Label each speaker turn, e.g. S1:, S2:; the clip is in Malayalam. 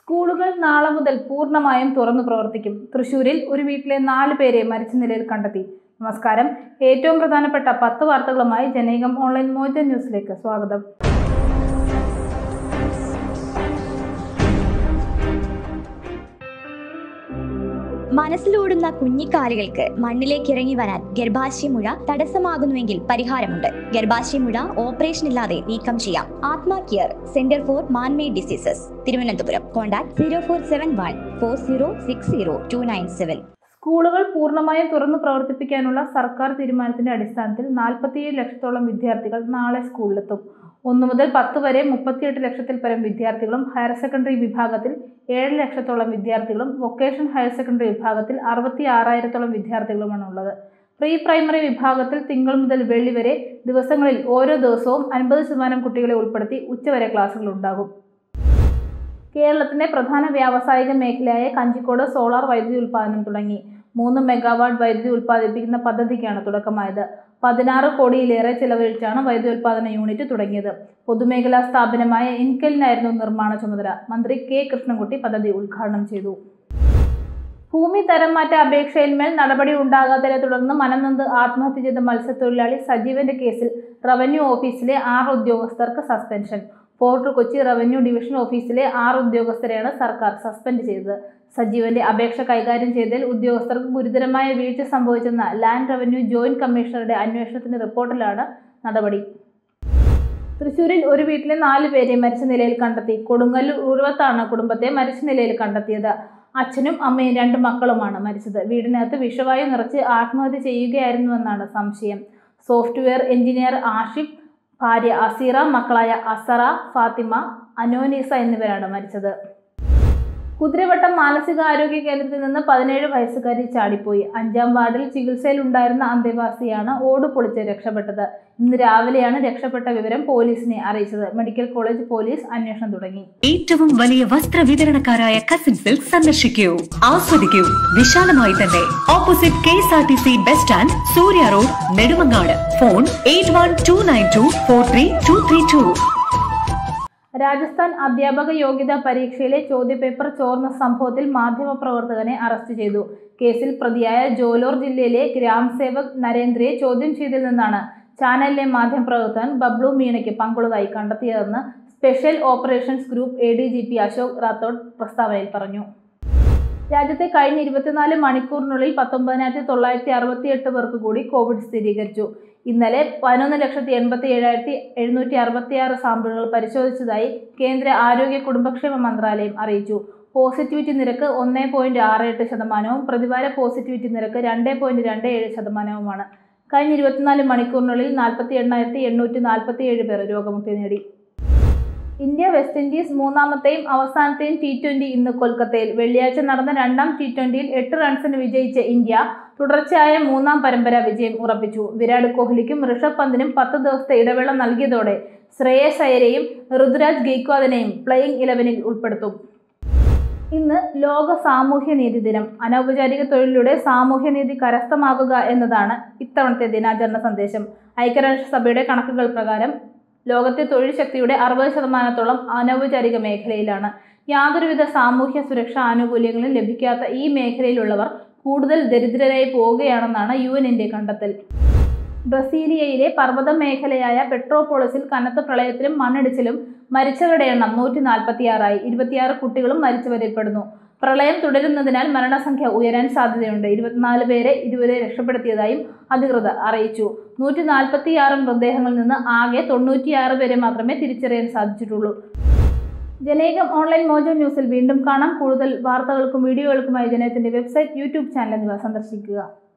S1: സ്കൂളുകൾ നാളെ മുതൽ പൂർണ്ണമായും തുറന്നു പ്രവർത്തിക്കും തൃശൂരിൽ ഒരു വീട്ടിലെ നാല് പേരെ മരിച്ച നിലയിൽ കണ്ടെത്തി നമസ്കാരം ഏറ്റവും പ്രധാനപ്പെട്ട പത്ത് വാർത്തകളുമായി ജനേകം ഓൺലൈൻ മോജ ന്യൂസിലേക്ക് സ്വാഗതം
S2: മനസ്സിലോടുന്ന കുഞ്ഞിക്കാലുകൾക്ക് മണ്ണിലേക്ക് ഇറങ്ങി വരാൻ ഗർഭാശയമുഴ തടസ്സമാകുന്നുവെങ്കിൽ പരിഹാരമുണ്ട് ഗർഭാശയമുഴ ഓപ്പറേഷൻ ഇല്ലാതെ നീക്കം ചെയ്യാം Atma care centre for manmade diseases Thiruvananthapuram contact zero four seven one four zero six zero two nine seven
S1: സ്കൂളുകൾ പൂർണ്ണമായും തുറന്നു പ്രവർത്തിപ്പിക്കാനുള്ള സർക്കാർ തീരുമാനത്തിന്റെ അടിസ്ഥാനത്തിൽ നാൽപ്പത്തിയേഴ് ലക്ഷത്തോളം വിദ്യാർത്ഥികൾ നാളെ സ്കൂളിലെത്തും ഒന്നു മുതൽ പത്ത് വരെ മുപ്പത്തിയെട്ട് ലക്ഷത്തിൽ പരം വിദ്യാർത്ഥികളും ഹയർ സെക്കൻഡറി വിഭാഗത്തിൽ ഏഴ് ലക്ഷത്തോളം വിദ്യാർത്ഥികളും വൊക്കേഷൻ ഹയർ സെക്കൻഡറി വിഭാഗത്തിൽ അറുപത്തി ആറായിരത്തോളം വിദ്യാർത്ഥികളുമാണ് ഉള്ളത് പ്രീ പ്രൈമറി വിഭാഗത്തിൽ തിങ്കൾ മുതൽ വെള്ളി വരെ ദിവസങ്ങളിൽ ഓരോ ദിവസവും അൻപത് ശതമാനം കുട്ടികളെ ഉൾപ്പെടുത്തി ഉച്ചവരെ ക്ലാസുകൾ ഉണ്ടാകും കേരളത്തിന്റെ പ്രധാന വ്യാവസായിക മേഖലയായ കഞ്ചിക്കോട് സോളാർ വൈദ്യുതി ഉൽപ്പാദനം തുടങ്ങി മൂന്ന് മെഗാവാട്ട് വൈദ്യുതി ഉൽപ്പാദിപ്പിക്കുന്ന പദ്ധതിക്കാണ് തുടക്കമായത് പതിനാറ് കോടിയിലേറെ ചെലവഴിച്ചാണ് വൈദ്യുതി ഉൽപ്പാദന യൂണിറ്റ് തുടങ്ങിയത് പൊതുമേഖലാ സ്ഥാപനമായ ഇൻകലിനായിരുന്നു നിർമ്മാണ ചുമതല മന്ത്രി കെ കൃഷ്ണൻകുട്ടി പദ്ധതി ഉദ്ഘാടനം ചെയ്തു ഭൂമി തരം മാറ്റ അപേക്ഷയിന്മേൽ നടപടി ഉണ്ടാകാത്തതിനെ തുടർന്ന് മനംനൊന്ത് ആത്മഹത്യ ചെയ്ത മത്സ്യത്തൊഴിലാളി സജീവന്റെ കേസിൽ റവന്യൂ ഓഫീസിലെ ആറ് ഉദ്യോഗസ്ഥർക്ക് suspension Fort Kochi revenue division ഓഫീസിലെ ആറ് ഉദ്യോഗസ്ഥരെയാണ് സർക്കാർ സസ്പെൻഡ് ചെയ്തത് സജീവന്റെ അപേക്ഷ കൈകാര്യം ചെയ്തതിൽ ഉദ്യോഗസ്ഥർക്ക് ഗുരുതരമായ വീഴ്ച സംഭവിച്ചെന്ന ലാൻഡ് റവന്യൂ ജോയിന്റ് കമ്മീഷണറുടെ അന്വേഷണത്തിന്റെ റിപ്പോർട്ടിലാണ് നടപടി തൃശൂരിൽ ഒരു വീട്ടിലെ നാല് പേരെ മരിച്ച നിലയിൽ കണ്ടെത്തി കൊടുങ്ങല്ലൂർ ഉരുവത്താണ് കുടുംബത്തെ മരിച്ച നിലയിൽ കണ്ടെത്തിയത് അച്ഛനും അമ്മയും രണ്ട് മക്കളുമാണ് മരിച്ചത് വീടിനകത്ത് വിഷവായു നിറച്ച് ആത്മഹത്യ ചെയ്യുകയായിരുന്നുവെന്നാണ് സംശയം സോഫ്റ്റ്വെയർ എഞ്ചിനീയർ ആഷിഫ് ഭാര്യ അസീറ മക്കളായ അസറ ഫാത്തിമ അനോനീസ എന്നിവരാണ് മരിച്ചത് കുതിരവട്ടം മാനസികാരോഗ്യ കേന്ദ്രത്തിൽ നിന്ന് പതിനേഴ് വയസ്സുകാരി ചാടിപ്പോയി അഞ്ചാം വാർഡിൽ ചികിത്സയിലുണ്ടായിരുന്ന അന്തേവാസിയാണ് ഓട് പൊളിച്ച് രക്ഷപ്പെട്ടത് ഇന്ന് രാവിലെയാണ് രക്ഷപ്പെട്ട വിവരം പോലീസിനെ അറിയിച്ചത് മെഡിക്കൽ കോളേജ് പോലീസ് അന്വേഷണം തുടങ്ങി
S3: ഏറ്റവും വലിയ വസ്ത്ര വിതരണക്കാരായ കസിൻ സിൽക്ക് സന്ദർശിക്കൂ ആസ്വദിക്കൂ വിശാലമായി തന്നെ opposite K S R T C bus stand Surya road Nedumangad phone eight one two nine two four three two three two
S1: Rajasthan അധ്യാപക യോഗ്യതാ പരീക്ഷയിലെ ചോദ്യപേപ്പർ ചോർന്ന സംഭവത്തിൽ മാധ്യമപ്രവർത്തകനെ അറസ്റ്റ് ചെയ്തു കേസിൽ പ്രതിയായ ജോലോർ ജില്ലയിലെ ഗ്രാം സേവക് നരേന്ദ്രയെ ചോദ്യം ചെയ്തതിൽ നിന്നാണ് ചാനലിലെ മാധ്യമപ്രവർത്തകൻ ബബ്ലു മീണയ്ക്ക് പങ്കുള്ളതായി കണ്ടെത്തിയതെന്ന് special operations group A D G P Ashok Rathod പ്രസ്താവനയിൽ പറഞ്ഞു രാജ്യത്തെ കഴിഞ്ഞ ഇരുപത്തിനാല് മണിക്കൂറിനുള്ളിൽ പത്തൊമ്പതിനായിരത്തി തൊള്ളായിരത്തി അറുപത്തി എട്ട് പേർക്ക് കൂടി കോവിഡ് സ്ഥിരീകരിച്ചു ഇന്നലെ പതിനൊന്ന് ലക്ഷത്തി എൺപത്തി ഏഴായിരത്തി എഴുന്നൂറ്റി അറുപത്തി ആറ് സാമ്പിളുകൾ പരിശോധിച്ചതായി കേന്ദ്ര ആരോഗ്യ കുടുംബക്ഷേമ മന്ത്രാലയം അറിയിച്ചു പോസിറ്റിവിറ്റി നിരക്ക് ഒന്ന് പോയിന്റ് ആറ് എട്ട് ശതമാനവും പ്രതിവാര പോസിറ്റിവിറ്റി നിരക്ക് രണ്ട് പോയിന്റ് രണ്ട് ഏഴ് ശതമാനവുമാണ് കഴിഞ്ഞ ഇരുപത്തിനാല് മണിക്കൂറിനുള്ളിൽ നാൽപ്പത്തി എണ്ണായിരത്തി എണ്ണൂറ്റി നാൽപ്പത്തി ഏഴ് പേർ രോഗമുക്തി നേടി ഇന്ത്യ വെസ്റ്റ് ഇൻഡീസ് മൂന്നാമത്തെയും അവസാനത്തെയും ടി ട്വന്റി ഇന്ന് കൊൽക്കത്തയിൽ വെള്ളിയാഴ്ച നടന്ന രണ്ടാം ടി ട്വന്റിയിൽ എട്ട് റൺസിന് വിജയിച്ച ഇന്ത്യ തുടർച്ചയായ മൂന്നാം പരമ്പര വിജയം ഉറപ്പിച്ചു വിരാട് കോഹ്ലിക്കും ഋഷഭ് പന്തിനും പത്ത് ദിവസത്തെ ഇടവേള നൽകിയതോടെ ശ്രേയസ് അയ്യരെയും ഋതുരാജ് ഗെയ്ക്വാദിനെയും പ്ലേയിങ് ഇലവനിൽ ഉൾപ്പെടുത്തും ഇന്ന് ലോക സാമൂഹ്യനീതി ദിനം അനൗപചാരിക തൊഴിലിലൂടെ സാമൂഹ്യനീതി കരസ്ഥമാക്കുക എന്നതാണ് ഇത്തവണത്തെ ദിനാചരണ സന്ദേശം ഐക്യരാഷ്ട്രസഭയുടെ കണക്കുകൾ പ്രകാരം ലോകത്തെ തൊഴിൽ ശക്തിയുടെ അറുപത് ശതമാനത്തോളം അനൗപചാരിക മേഖലയിലാണ് യാതൊരുവിധ സാമൂഹ്യ സുരക്ഷാ ആനുകൂല്യങ്ങളും ലഭിക്കാത്ത ഈ മേഖലയിലുള്ളവർ കൂടുതൽ ദരിദ്രരായി പോവുകയാണെന്നാണ് യു എന്നിന്റെ കണ്ടെത്തൽ ബ്രസീലിയയിലെ പർവ്വത മേഖലയായ പെട്രോപോളിസിൽ കനത്ത പ്രളയത്തിലും മണ്ണിടിച്ചിലും മരിച്ചവരുടെ എണ്ണം നൂറ്റി നാൽപ്പത്തിയാറായി ഇരുപത്തിയാറ് കുട്ടികളും മരിച്ചവരിൽ പെടുന്നു പ്രളയം തുടരുന്നതിനാൽ മരണസംഖ്യ ഉയരാൻ സാധ്യതയുണ്ട് ഇരുപത്തിനാല് പേരെ ഇതുവരെ രക്ഷപ്പെടുത്തിയതായും അധികൃതർ അറിയിച്ചു നൂറ്റി നാൽപ്പത്തിയാറ് മൃതദേഹങ്ങളിൽ നിന്ന് ആകെ തൊണ്ണൂറ്റിയാറ് പേരെ മാത്രമേ തിരിച്ചറിയാൻ സാധിച്ചിട്ടുള്ളൂ ജനേകം ഓൺലൈൻ മോജോ ന്യൂസിൽ വീണ്ടും കാണാം കൂടുതൽ വാർത്തകൾക്കും വീഡിയോകൾക്കുമായി ജനത്തിന്റെ വെബ്സൈറ്റ് യൂട്യൂബ് ചാനൽ എന്നിവ സന്ദർശിക്കുക